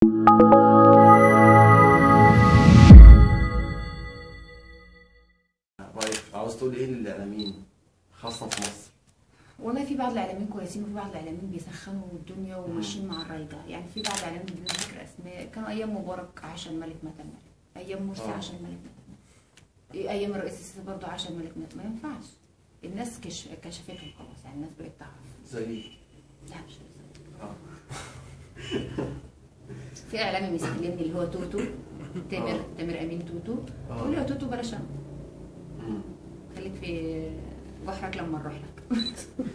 طيب عاوز تقول ايه للاعلاميين خاصه في مصر والله في بعض الاعلاميين كويسين وفي بعض الاعلاميين بيسخنوا الدنيا وماشيين مع الرايده يعني في بعض الاعلاميين بدون ذكر اسماء كانوا ايام مبارك عاش الملك مات الملك ايام مرسي آه. عاش الملك مات الملك ايام الرئيس السيسي برضه عاش الملك مات ما ينفعش الناس كش... كشفتهم خلاص يعني الناس بقت تعرف زي لا مش زي. اه في اعلامي مستلمني اللي هو توتو تامر آه. تامر امين توتو آه. تقول لي يا توتو بلاش أنا. مم. خليك في بحرك لما نروح لك